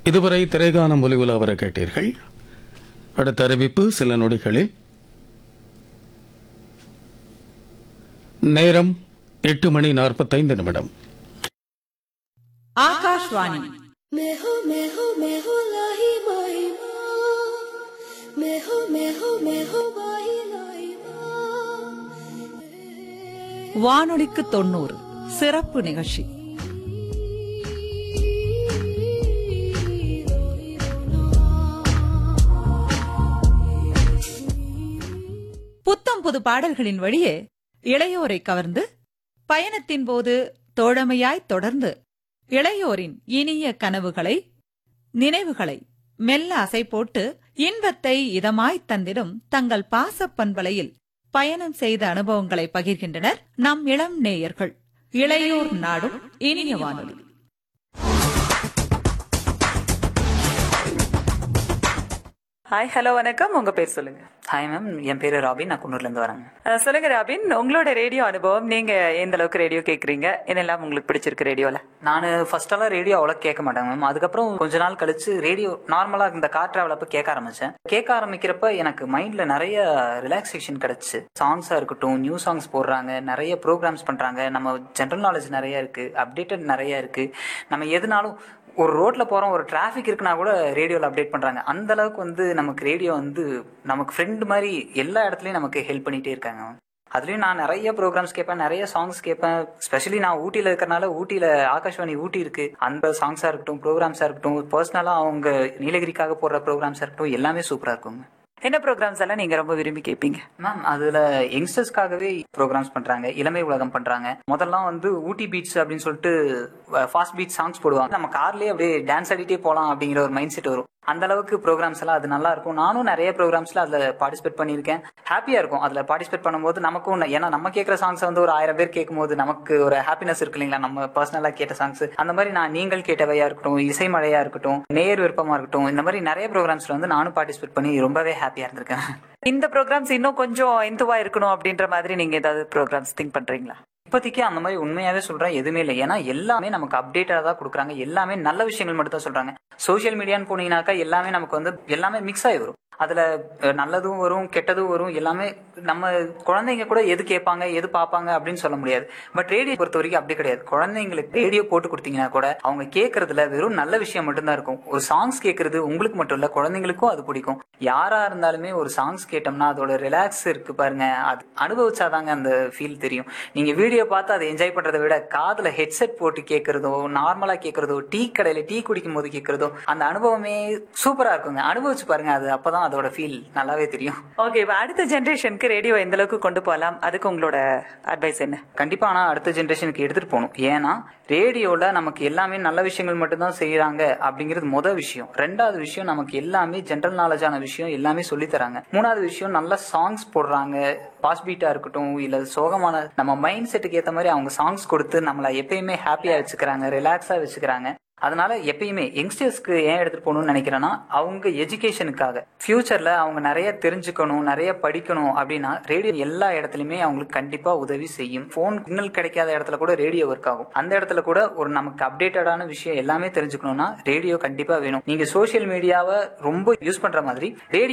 இதுவரை திரைகானம் ஒலி உலா வர கேட்டீர்கள் அடுத்த அறிவிப்பு சில நொடிகளில் நேரம் எட்டு மணி நாற்பத்தைந்து நிமிடம் ஆகாஷ்வாணி मैं हूँ मैं हूँ मैं हूँ लाही माही माँ मैं हूँ मैं हूँ मैं हूँ माही लाही माँ வானொலிக்கு தொண்ணூறு சிறப்பு நிகழ்ச்சி புத்தம் புது பாடல்களின் வழியே இளையோரை கவர்ந்து பயணத்தின் போது தோழமையாய் தொடர்ந்து இளையோரின் இனிய கனவுகளை நினைவுகளை மெல்ல அசை போட்டு இன்பத்தை இதமாய் தந்திடும் தங்கள் பாசப் பண்பலையில் பயணம் செய்த அனுபவங்களை பகிர்கின்றனர் நம் இளம் நேயர்கள் இளையோர் நாடும் இனிய வானொலி ஹாய் ஹலோ வணக்கம் உங்க பேர் சொல்லுங்க ஹாய் மேம் என் பேர் ராபின் நான் குன்னூர்லேருந்து வரேங்க அஹ், சொல்லுங்க ராபின் உங்களோட ரேடியோ அனுபவம் நீங்க எந்த அளவுக்கு ரேடியோ கேக்குறீங்க என்னெல்லாம் உங்களுக்கு பிடிச்சிருக்கு ரேடியோல நான் ஃபர்ஸ்டெல்லாம் ரேடியோ அவ்வளோ கேட்க மாட்டேங்க மேம் அதுக்கப்புறம் கொஞ்ச நாள் கழிச்சு ரேடியோ நார்மலாக இந்த கார் டிராவல் அப்போ கேட்க ஆரம்பிச்சேன் கேட்க ஆரம்பிக்கிறப்ப எனக்கு மைண்டில் நிறைய ரிலாக்ஸேஷன் கிடைச்சு சாங்ஸாக இருக்கட்டும் நியூ சாங்ஸ் போடுறாங்க நிறைய ப்ரோக்ராம்ஸ் பண்ணுறாங்க நம்ம ஜென்ரல் நாலேஜ் நிறைய இருக்குது அப்டேட்டட் நிறைய இருக்குது நம்ம எதுனாலும் ஒரு ரோட்ல போறோம் ஒரு டிராஃபிக் இருக்குன்னா கூட ரேடியோல அப்டேட் பண்றாங்க அந்த அளவுக்கு வந்து நமக்கு ரேடியோ வந்து நமக்கு ஃப்ரெண்ட் மாதிரி எல்லா இடத்துலயும் நமக்கு ஹெல்ப் பண்ணிட்டே இருக்காங்க அதுலயும் நான் நிறைய ப்ரோக்ராம்ஸ் கேட்பேன் நிறைய சாங்ஸ் கேட்பேன் ஸ்பெஷலி நான் ஊட்டியில இருக்கறனால ஊட்டியில ஆகாஷ்வாணி ஊட்டி இருக்கு அந்த சாங்ஸா இருக்கட்டும் ப்ரோக்ராம்ஸா இருக்கட்டும் பர்சனலா அவங்க நீலகிரிக்காக போடுற ப்ரோக்ராம்ஸா இருக்கட்டும் எல்லாமே சூப்பரா இருக்குங்க என்ன ப்ரோக்ராம்ஸ் எல்லாம் நீங்க ரொம்ப விரும்பி கேட்பீங்க மேம் அதுல யங்ஸ்டர்ஸ்க்காகவே ப்ரோக்ராம்ஸ் பண்றாங்க இளமை உலகம் பண்றாங்க முதல்லாம் வந்து ஊட்டி பீட்ஸ் அப்படின்னு சொல்லிட்டு ஃபாஸ்ட் பீட் சாங்ஸ் போடுவாங்க நம்ம கார்லயே அப்படியே டான்ஸ் ஆடிட்டே போலாம் அப்படிங்கிற ஒரு மைண்ட் செட் வரும் அந்த அளவுக்கு ப்ரோக்ராம்ஸ் எல்லாம் அது நல்லா இருக்கும் நானும் நிறைய ப்ரோக்ராம்ஸ்ல அதுல பார்ட்டிசிபேட் பண்ணியிருக்கேன் ஹாப்பியா இருக்கும் அதுல பார்ட்டிசிபேட் பண்ணும்போது நமக்கும் ஒண்ணு- ஏன்னா நம்ம கேட்குற சாங்ஸ் வந்து ஒரு ஆயிரம் பேர் கேட்கும்போது நமக்கு ஒரு ஹாப்பினஸ் இருக்கு இல்லைங்களா நம்ம பர்சனலா கேட்ட சாங்ஸ் அந்த மாதிரி நான் நீங்கள் கேட்டவையா இருக்கட்டும் இசை மழையா இருக்கட்டும் நேர் விருப்பமா இருக்கட்டும் இந்த மாதிரி நிறைய ப்ரோக்ராம்ஸ்ல வந்து நானும் பார்ட்டிசிபேட் பண்ணி ரொம்பவே ஹாப்பியா இருந்திருக்கேன் இந்த ப்ரோக்ராம்ஸ் இன்னும் கொஞ்சம் இந்துவா இருக்கணும் அப்படின்ற மாதிரி நீங்க ஏதாவது ப்ரோக்ராம்ஸ் திங்க் பண்றீங்களா இப்போதைக்கு அந்த மாதிரி உண்மையாவே சொல்றேன் எதுவுமே இல்லை ஏன்னா எல்லாமே நமக்கு அப்டேட்டா தான் கொடுக்குறாங்க எல்லாமே நல்ல விஷயங்கள் மட்டும் தான் சொல்றாங்க சோஷியல் மீடியான்னு போனீங்கன்னாக்கா எல்லாமே நமக்கு வந்து எல்லாமே மிக்ஸ் ஆகி வரும் அதுல அஹ், நல்லதும் வரும் கெட்டதும் வரும் எல்லாமே நம்ம குழந்தைங்க கூட எது கேட்பாங்க எது பார்ப்பாங்க அப்படின்னு சொல்ல முடியாது பட் ரேடியோ பொறுத்த வரைக்கும் அப்படி கிடையாது குழந்தைங்களுக்கு ரேடியோ போட்டு கொடுத்தீங்கன்னா கூட அவங்க கேட்கறதுல வெறும் நல்ல விஷயம் மட்டும்தான் இருக்கும் ஒரு சாங்ஸ் கேட்கறது உங்களுக்கு மட்டும் இல்ல குழந்தைங்களுக்கும் அது பிடிக்கும் யாரா இருந்தாலுமே ஒரு சாங்ஸ் கேட்டோம்னா அதோட ரிலாக்ஸ் இருக்கு பாருங்க அது அனுபவிச்சாதாங்க அந்த ஃபீல் தெரியும் நீங்க வீடியோ பார்த்து அதை என்ஜாய் பண்றதை விட காதுல ஹெட்செட் போட்டு கேட்கறதோ நார்மலா கேட்கறதோ டீ கடையில டீ குடிக்கும் போது கேட்கறதோ அந்த அனுபவமே சூப்பரா இருக்குங்க அனுபவிச்சு பாருங்க அது அப்பதான் அதோட ஃபீல் நல்லாவே தெரியும் ஓகே இப்ப அடுத்த ஜெனரேஷனுக்கு ரேடியோ எந்த அளவுக்கு கொண்டு போகலாம் அதுக்கு உங்களோட அட்வைஸ் என்ன கண்டிப்பா ஆனா அடுத்த ஜென்ரேஷனுக்கு எடுத்துட்டு போகணும் ஏன்னா ரேடியோல நமக்கு எல்லாமே நல்ல விஷயங்கள் மட்டும்தான் செய்யறாங்க அப்படிங்கிறது முத விஷயம் ரெண்டாவது விஷயம் நமக்கு எல்லாமே ஜென்ரல் நாலேஜான விஷயம் எல்லாமே சொல்லி தராங்க மூணாவது விஷயம் நல்ல சாங்ஸ் போடுறாங்க பாஸ் பீட்டா இருக்கட்டும் இல்ல சோகமான நம்ம மைண்ட் செட்டுக்கு ஏத்த மாதிரி அவங்க சாங்ஸ் கொடுத்து நம்மள எப்பயுமே ஹாப்பியா வச்சுக்கிறாங்க ரிலாக்ஸா வச்சுக்கிறாங்க அதனால எப்பயுமே யங்ஸ்டர்ஸ்க்கு ஏன் எடுத்துட்டு போகணும்னு நினைக்கிறேன்னா அவங்க எஜுகேஷனுக்காக ஃபியூச்சர்ல அவங்க நிறைய தெரிஞ்சுக்கணும் நிறைய படிக்கணும் அப்படின்னா ரேடியோ எல்லா இடத்துலயுமே அவங்களுக்கு கண்டிப்பா உதவி செய்யும் போன் சிக்னல் கிடைக்காத இடத்துல கூட ரேடியோ ஒர்க் ஆகும் அந்த இடத்துல கூட ஒரு நமக்கு அப்டேட்டடான விஷயம் எல்லாமே தெரிஞ்சுக்கணும்னா ரேடியோ கண்டிப்பா வேணும் நீங்க சோஷியல் மீடியாவை ரொம்ப யூஸ் பண்ற மாதிரி ரேடியோ